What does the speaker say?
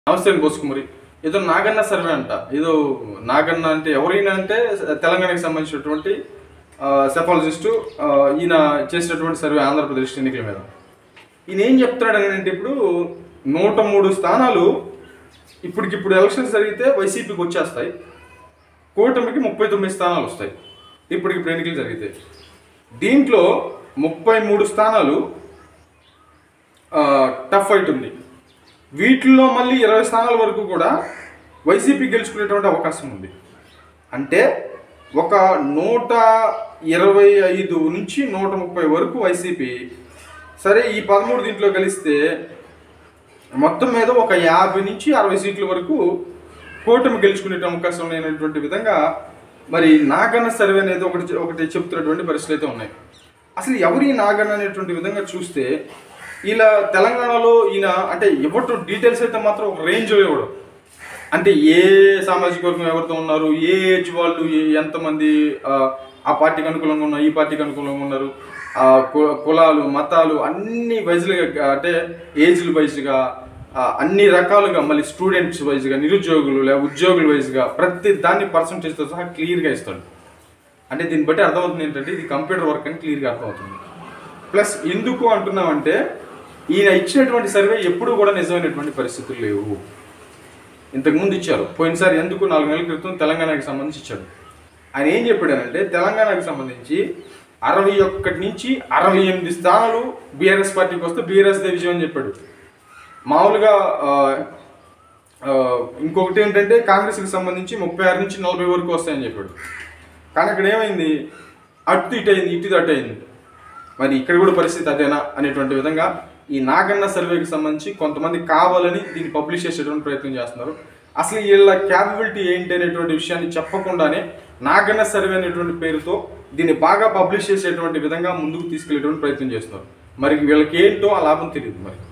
నమస్తే అండి బోసుకుమరి ఏదో నాగన్న సర్వే అంట ఏదో నాగన్న అంటే ఎవరైనా అంటే తెలంగాణకి సంబంధించినటువంటి సెఫాలజిస్టు ఈయన చేసినటువంటి సర్వే ఆంధ్రప్రదేశ్ ఎన్నికల మీద ఈయన ఏం చెప్తున్నాడు అని అంటే ఇప్పుడు నూట మూడు స్థానాలు ఇప్పటికిప్పుడు ఎలక్షన్స్ జరిగితే వైసీపీకి వచ్చేస్తాయి కూటమికి ముప్పై తొమ్మిది స్థానాలు వస్తాయి ఇప్పటికిప్పుడు ఎన్నికలు జరిగితే దీంట్లో ముప్పై మూడు స్థానాలు టఫ్ ఫైట్ ఉంది వీటిల్లో మళ్ళీ ఇరవై స్థానాల వరకు కూడా వైసీపీ గెలుచుకునేటువంటి అవకాశం ఉంది అంటే ఒక నూట ఇరవై ఐదు నుంచి నూట ముప్పై వరకు వైసీపీ సరే ఈ పదమూడు దీంట్లో కలిస్తే మొత్తం మీద ఒక యాభై నుంచి అరవై సీట్ల వరకు కూటమి గెలుచుకునే అవకాశం లేనటువంటి విధంగా మరి నాగన్న సర్వే అనేది ఒకటి ఒకటి చెప్తున్నటువంటి పరిస్థితులు అయితే ఉన్నాయి అసలు ఎవరి నాగన్న అనేటువంటి విధంగా చూస్తే ఇలా తెలంగాణలో ఈయన అంటే ఇవ్వటం డీటెయిల్స్ అయితే మాత్రం ఒక రేంజ్లో ఇవ్వడం అంటే ఏ సామాజిక వర్గం ఎవరితో ఉన్నారు ఏ ఏజ్ వాళ్ళు ఏ- ఎంతమంది ఆ, ఆ పార్టీకి అనుకూలంగా ఉన్నారు ఈ పార్టీకి అనుకూలంగా ఉన్నారు ఆ, కు- కులాలు మతాలు అన్ని వైజ్లుగా అంటే ఏజ్లు వైజ్గా ఆ, అన్ని రకాలుగా మళ్ళీ స్టూడెంట్స్ వైజ్గా నిరుద్యోగులు లేదా ఉద్యోగుల వైజ్గా ప్రతి దాన్ని పర్సంటేజ్తో సహా క్లియర్గా ఇస్తాడు అంటే దీన్ని బట్టి అర్థమవుతుంది ఏంటంటే ఇది కంప్యూటర్ వర్క్ అని క్లియర్గా అర్థమవుతుంది ప్లస్ ఎందుకు అంటున్నామంటే ఈయన ఇచ్చినటువంటి సర్వే ఎప్పుడూ కూడా నిజమైనటువంటి పరిస్థితులు లేవు ఇంతకుముందు ఇచ్చారు పోయినసారి ఎందుకు నాలుగు నెలల క్రితం తెలంగాణకి సంబంధించి ఇచ్చాడు ఆయన ఏం చెప్పాడనంటే తెలంగాణకి సంబంధించి అరవై ఒక్కటి నుంచి అరవై ఎనిమిది స్థానాలు బీఆర్ఎస్ పార్టీకి వస్తే బీఆర్ఎస్ విజయం అని చెప్పాడు మామూలుగా ఆ, ఆ, ఇంకొకటి ఏంటంటే కాంగ్రెస్కి సంబంధించి ముప్పై ఆరు నుంచి నలభై వరకు వస్తాయని చెప్పాడు కానీ అక్కడ ఏమైంది అటు ఇటు అయింది ఇటు అటు అయింది మరి ఇక్కడ కూడా పరిస్థితి అదేనా అనేటువంటి విధంగా ఈ నాగన్న సర్వేకి సంబంధించి కొంతమంది కావాలని దీన్ని పబ్లిష్ చేసేటువంటి ప్రయత్నం చేస్తున్నారు అసలు వీళ్ళ క్యాపబిలిటీ ఏంటి అనేటువంటి విషయాన్ని చెప్పకుండానే నాగన్న సర్వే అనేటువంటి పేరుతో దీన్ని బాగా పబ్లిష్ చేసేటువంటి విధంగా ముందుకు తీసుకెళ్లేటువంటి ప్రయత్నం చేస్తున్నారు మరి వీళ్ళకి ఏంటో ఆ లాభం తెలియదు మరి